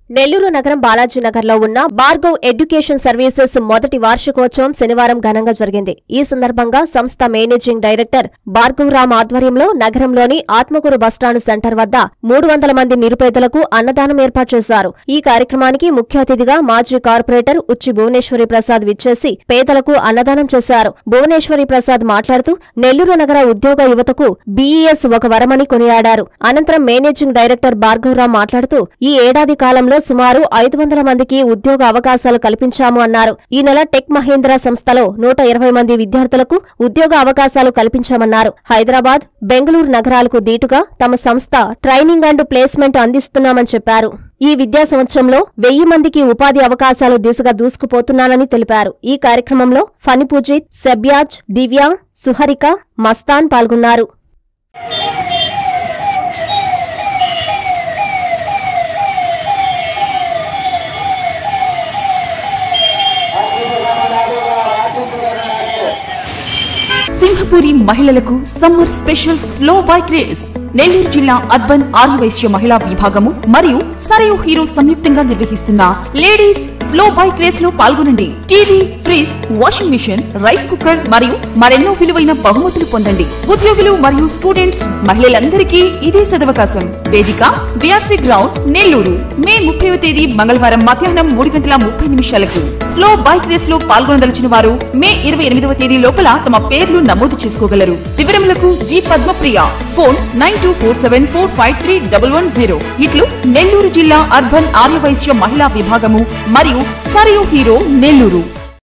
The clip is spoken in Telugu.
నెల్లూరు నగరం బాలాజీ నగర్ లో ఉన్న భార్గవ్ ఎడ్యుకేషన్ సర్వీసెస్ మొదటి వార్షికోత్సవం శనివారం ఘనంగా జరిగింది ఈ సందర్భంగా సంస్థ మేనేజింగ్ డైరెక్టర్ భార్గవ్ రామ్ ఆధ్వర్యంలో నగరంలోని ఆత్మకూరు బస్టాండ్ సెంటర్ వద్ద మూడు వందల మంది నిరుపేదలకు అన్నదానం ఏర్పాటు చేశారు ఈ కార్యక్రమానికి ముఖ్య అతిథిగా మాజీ కార్పొరేటర్ ఉచ్చి భువనేశ్వరి ప్రసాద్ విచ్చేసి పేదలకు అన్నదానం చేశారు భువనేశ్వరి ప్రసాద్ మాట్లాడుతూ నెల్లూరు నగర ఉద్యోగ యువతకు బీఈఎస్ ఒక వరమని కొనియాడారు అనంతరం మేనేజింగ్ డైరెక్టర్ భార్గవ్ రామ్ మాట్లాడుతూ ఈ ఏడాది కాలంలో సుమారు ఐదు వందల మందికి ఉద్యోగ అవకాశాలు కల్పించాము అన్నారు ఈ నెల టెక్ మహేంద్ర సంస్థలో నూట ఇరవై మంది విద్యార్థులకు ఉద్యోగ అవకాశాలు కల్పించామన్నారు హైదరాబాద్ బెంగళూరు నగరాలకు దీటుగా తమ సంస్థ ట్రైనింగ్ అండ్ ప్లేస్మెంట్ అందిస్తున్నామని చెప్పారు ఈ విద్యా సంవత్సరంలో వెయ్యి మందికి ఉపాధి అవకాశాలు దిశగా దూసుకుపోతున్నానని తెలిపారు ఈ కార్యక్రమంలో ఫణిపూజిత్ సెబ్యాజ్ దివ్య సుహరిక మస్తాన్ పాల్గొన్నారు సింహపురి మహిళలకు summer special slow bike race Nellore జిల్లా అర్బన్ ఆర్యవైశ్య మహిళా విభాగము మరియు సరయు హీరో సంయుక్తంగా నిర్వహిస్తున్న లేడీస్ స్లో బైక్ రేస్ లో పాల్గొనండి TV fridge washing machine rice cooker మరియు మరెన్నో విలువైన బహుమతులు పొందండి ఉద్యోగులు మరియు స్టూడెంట్స్ మహిళలందరికీ ఇదే సదవకాశం వేదిక బిఆర్సీ గ్రౌండ్ నెల్లూరు మే ముప్పైవ తేదీ మంగళవారం మధ్యాహ్నం మూడు గంటల ముప్పై నిమిషాలకు స్లో బైక్ రేస్ లో పాల్గొనదలిచిన వారు మే ఇరవై ఎనిమిదవ తేదీ లోపల తమ పేర్లు నమోదు చేసుకోగలరు వివరములకు G Padmapriya phone nine two four seven four five three double one zero ఇట్లు నెల్లూరు జిల్లా అర్బన్ ఆర్యవైశ్య మహిళా విభాగము మరియు సరియు హీరో నెల్లూరు